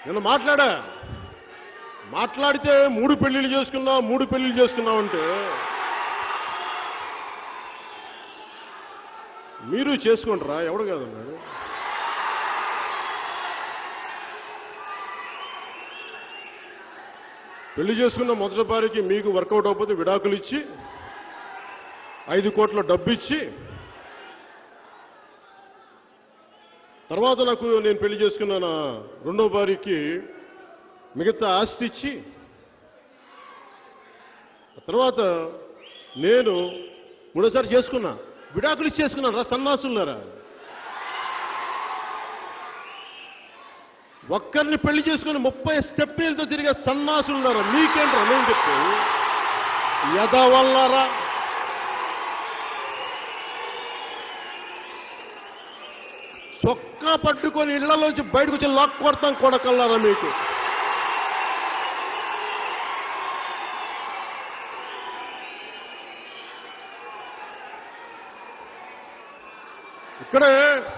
నేను మాట్లాడా మాట్లాడితే మూడు పెళ్లిళ్ళు చేసుకున్నావు మూడు పెళ్లిళ్ళు చేసుకున్నావు అంటే మీరు చేసుకుంటారా ఎవడు కాదన్నాడు పెళ్లి చేసుకున్న మొదటి భార్యకి మీకు వర్కౌట్ అవ్వకపోతే విడాకులు ఇచ్చి ఐదు కోట్ల డబ్బు ఇచ్చి తర్వాత నాకు నేను పెళ్లి చేసుకున్న నా రెండో భార్యకి మిగతా ఆస్తి ఇచ్చి ఆ తర్వాత నేను మూడోసారి చేసుకున్నా విడాకులు ఇచ్చి చేసుకున్నాను రా సన్నాసులున్నారా ఒక్కరిని పెళ్లి చేసుకుని ముప్పై స్టెప్పీలతో తిరిగే సన్నాసులున్నారా మీకేంట్రా నేను చెప్పు ఎదవల్లారా చొక్కా పట్టుకొని ఇళ్లలోంచి బయటకు వచ్చి లాక్ కొడతాం కొడకల్లారా మీకు ఇక్కడే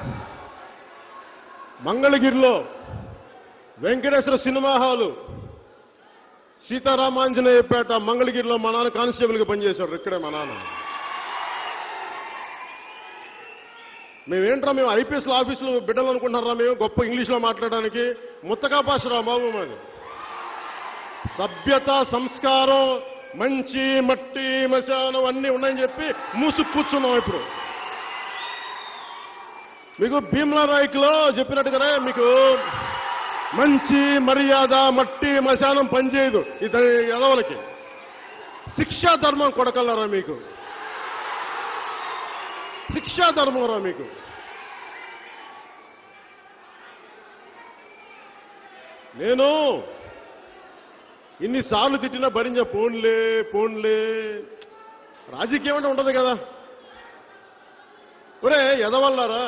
మంగళగిరిలో వెంకటేశ్వర సినిమా హాలు సీతారామాంజనేయపేట మంగళగిరిలో మా నాన్న కానిస్టేబుల్గా పనిచేశాడు ఇక్కడే మా నాన్న మేమేంట్రా మేము ఐపీఎస్ ఆఫీసులో బిడ్డలు అనుకుంటున్నారా మేము గొప్ప ఇంగ్లీష్లో మాట్లాడడానికి ముత్తకా భాషరా బాబు మాది సభ్యత సంస్కారం మంచి మట్టి మశానం అన్నీ ఉన్నాయని చెప్పి మూసుకు కూర్చున్నాం ఇప్పుడు మీకు భీమ్లా నాయకులో చెప్పినట్టుగానే మీకు మంచి మర్యాద మట్టి మశానం పనిచేయదు ఇతని ఎదవలకి శిక్షా ధర్మం కొడకల్లరా మీకు శిక్షా ధర్మం రా మీకు నేను ఇన్నిసార్లు తిట్టినా భరించ పోన్లే పోన్లే రాజకీయం అంటే ఉండదు కదా ఒరే ఎదవల్లారా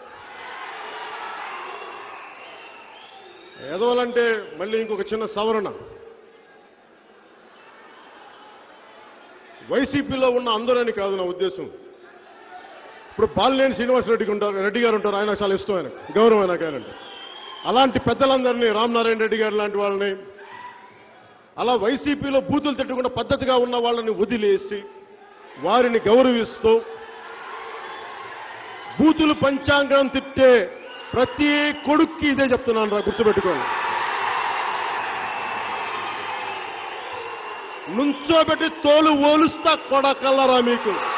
ఎదవలంటే మళ్ళీ ఇంకొక చిన్న సవరణ వైసీపీలో ఉన్న అందరని కాదు నా ఉద్దేశం ఇప్పుడు బాలినేని శ్రీనివాస్ రెడ్డికి ఉంటారు రెడ్డి గారు ఉంటారు ఆయన చాలా ఇష్టం ఆయన గౌరవం ఆయన ఆయనంటే అలాంటి పెద్దలందరినీ రామనారాయణ రెడ్డి గారు లాంటి వాళ్ళని అలా వైసీపీలో బూతులు తిట్టకుండా పద్ధతిగా ఉన్న వాళ్ళని వదిలేసి వారిని గౌరవిస్తూ బూతులు పంచాంగం తిట్టే ప్రతి కొడుక్కి ఇదే చెప్తున్నాను రా గుర్తుపెట్టుకోండి నుంచోబెట్టి తోలు ఓలుస్తా కొడకల్లరా మీకు